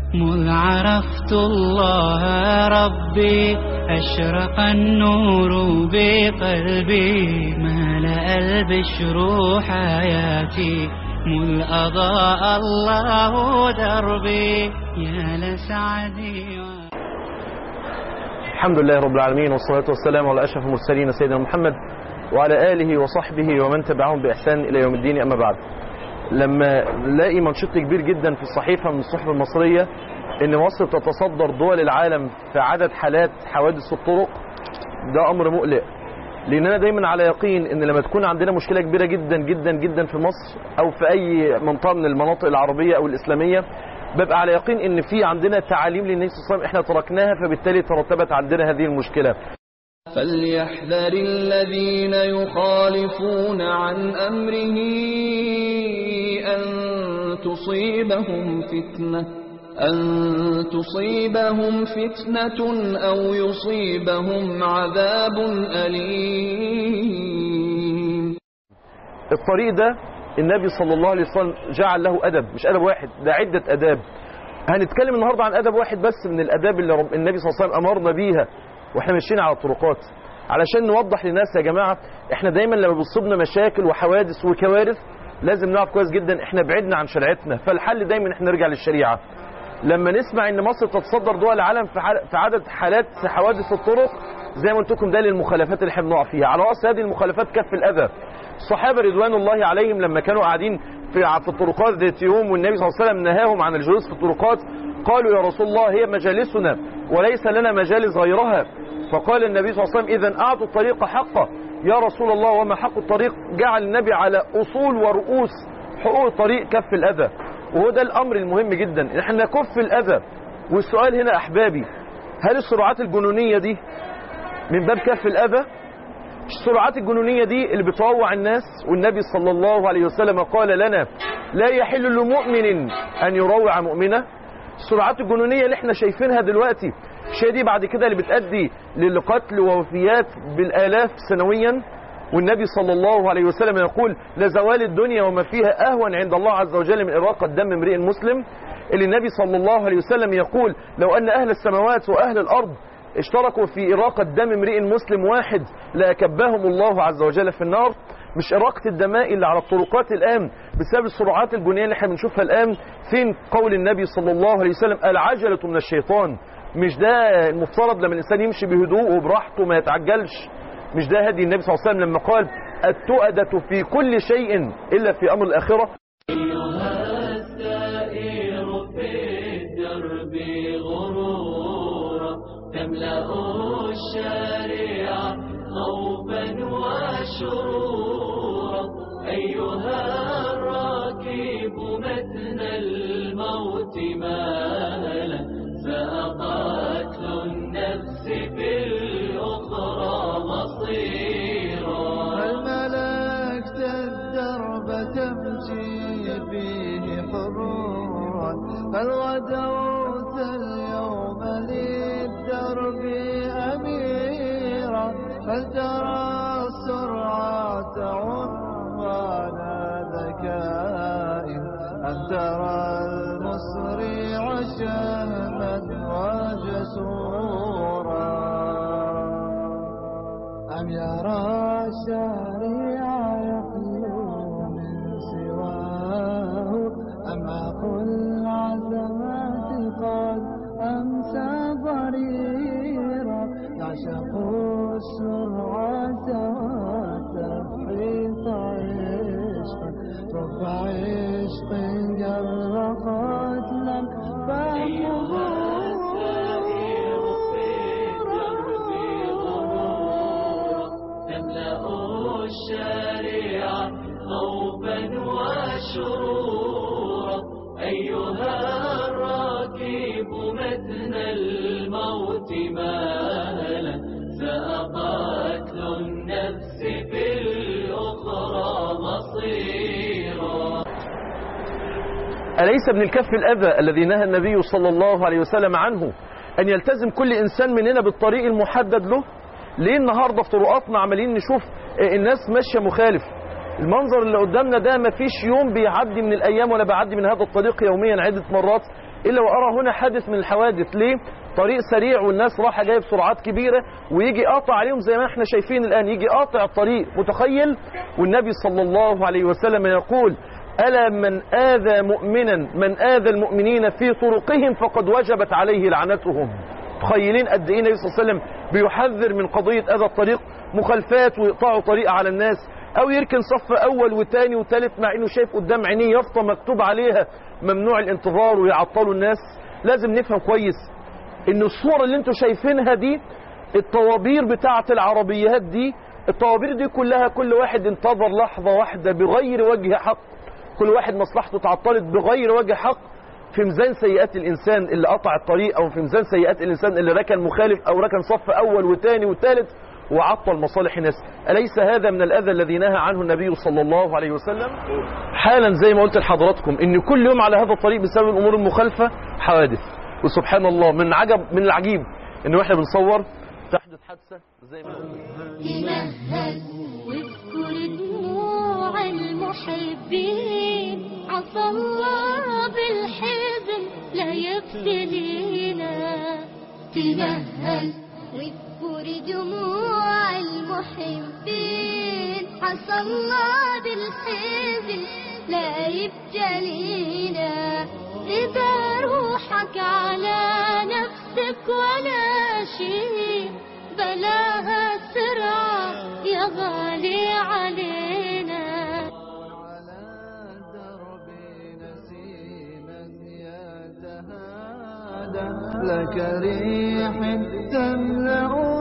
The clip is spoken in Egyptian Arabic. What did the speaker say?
مذ عرفت الله ربي أشرق النور بقلبي ملأ البشر حياتي مذ أضاء الله دربي يا لسعدي الحمد لله رب العالمين والصلاة والسلام على أشرف المرسلين سيدنا محمد وعلى آله وصحبه ومن تبعهم بإحسان إلى يوم الدين أما بعد لما نلاقي منشط كبير جدا في الصحيفة من الصحف المصرية ان مصر تتصدر دول العالم في عدد حالات حوادث الطرق ده امر مقلق لاننا دايما على يقين ان لما تكون عندنا مشكله كبيره جدا جدا جدا في مصر او في اي منطقه من المناطق العربيه او الاسلاميه ببقى على يقين ان في عندنا تعاليم للنبي صلى الله عليه وسلم احنا تركناها فبالتالي ترتبت عندنا هذه المشكله فليحذر الذين يخالفون عن أمره أن تصيبهم فتنة أن تصيبهم فتنة أو يصيبهم عذاب أليم الطريق ده النبي صلى الله عليه وسلم جعل له ادب مش ادب واحد ده عده اداب هنتكلم النهارده عن ادب واحد بس من الاداب اللي رب النبي صلى الله عليه وسلم امرنا بيها واحنا ماشيين على الطرقات علشان نوضح للناس يا جماعه احنا دايما لما بتصيبنا مشاكل وحوادث وكوارث لازم نعرف كويس جدا احنا بعدنا عن شريعتنا فالحل دايما احنا نرجع للشريعه لما نسمع ان مصر تتصدر دول العالم في حال- في عدد حالات حوادث الطرق زي ما قلت لكم ده للمخالفات اللي احنا بنقع فيها على راس هذه المخالفات كف الاذى الصحابه رضوان الله عليهم لما كانوا قاعدين في في الطرقات ذات يوم والنبي صلى الله عليه وسلم نهاهم عن الجلوس في الطرقات قالوا يا رسول الله هي مجالسنا وليس لنا مجالس غيرها فقال النبي صلى الله عليه وسلم اذا اعطوا الطريق حقه يا رسول الله وما حق الطريق جعل النبي على اصول ورؤوس حقوق الطريق كف الاذى وهو ده الامر المهم جدا ان احنا نكف الاذى والسؤال هنا احبابي هل السرعات الجنونيه دي من باب كف الاذى السرعات الجنونيه دي اللي بتروع الناس والنبي صلى الله عليه وسلم قال لنا لا يحل لمؤمن ان يروع مؤمنه السرعات الجنونيه اللي احنا شايفينها دلوقتي مش هي دي بعد كده اللي بتؤدي للقتل ووفيات بالالاف سنويا والنبي صلى الله عليه وسلم يقول لزوال الدنيا وما فيها اهون عند الله عز وجل من اراقه دم امرئ مسلم اللي النبي صلى الله عليه وسلم يقول لو ان اهل السماوات واهل الارض اشتركوا في إراقة دم امرئ مسلم واحد لأكبهم الله عز وجل في النار مش إراقة الدماء اللي على الطرقات الآن بسبب السرعات الجنونية اللي احنا بنشوفها الآن فين قول النبي صلى الله عليه وسلم العجلة من الشيطان مش ده المفترض لما الإنسان يمشي بهدوء وبراحته ما يتعجلش مش ده هدي النبي صلى الله عليه وسلم لما قال التؤدة في كل شيء إلا في أمر الآخرة السائر في الدرب غرورا تملأ الشارع خوفا وشرورا أيها الراكب متن الموت مالا فأقاتل النفس في الأخرى مصيرا هل ملكت الدرب تمشي فيه حرورا هل غدوت اليوم للدرب أميرا هل ترى السرعة عنوان ذكاء أم ترى المسرع شهما وجسورا أم يرى الشارع يخلو من سواه أم عقل العزمات قد أمسى ضريرا يعشق السرعة والتفريط عشقا رب عشق جر قتلا أيها السائر في الدرب غرورا تملأ الشارع خوفا وشرورا أيها الراكب متن الموت مالا سأقاتل النفس في الأخرى مصيرا أليس من الكف الأذى الذي نهى النبي صلى الله عليه وسلم عنه أن يلتزم كل إنسان مننا بالطريق المحدد له ليه النهاردة في طرقاتنا عمالين نشوف الناس ماشية مخالف المنظر اللي قدامنا ده مفيش يوم بيعدي من الأيام ولا بعدي من هذا الطريق يوميا عدة مرات الا وارى هنا حادث من الحوادث ليه طريق سريع والناس رايحه جايه بسرعات كبيره ويجي قاطع عليهم زي ما احنا شايفين الان يجي قاطع الطريق متخيل والنبي صلى الله عليه وسلم يقول ألا من آذى مؤمنا من آذى المؤمنين في طرقهم فقد وجبت عليه لعنتهم متخيلين قد ايه النبي صلى الله عليه وسلم بيحذر من قضية أذى الطريق مخالفات ويقطعوا طريق على الناس أو يركن صف أول وثاني وثالث مع إنه شايف قدام عينيه يافطة مكتوب عليها ممنوع الانتظار ويعطلوا الناس لازم نفهم كويس إن الصورة اللي انتوا شايفينها دي الطوابير بتاعة العربيات دي الطوابير دي كلها كل واحد انتظر لحظة واحدة بغير وجه حق كل واحد مصلحته تعطلت بغير وجه حق في ميزان سيئات الإنسان اللي قطع الطريق أو في ميزان سيئات الإنسان اللي ركن مخالف أو ركن صف أول وثاني وثالث وعطل مصالح الناس أليس هذا من الأذى الذي نهى عنه النبي صلى الله عليه وسلم حالا زي ما قلت لحضراتكم إن كل يوم على هذا الطريق بسبب الأمور المخالفة حوادث وسبحان الله من عجب من العجيب إنه إحنا بنصور تحدث حادثة زي ما تمهل واذكر دموع المحبين عصى الله بالحزن لا يبتلينا تمهل واذكر دموع المحبين عصى الله بالحزن لا يبتلينا إذا روحك على نفسك ولا شيء بلاها سرعة يا غالي علينا على درب نسيما يتهادى لك ريح تملأ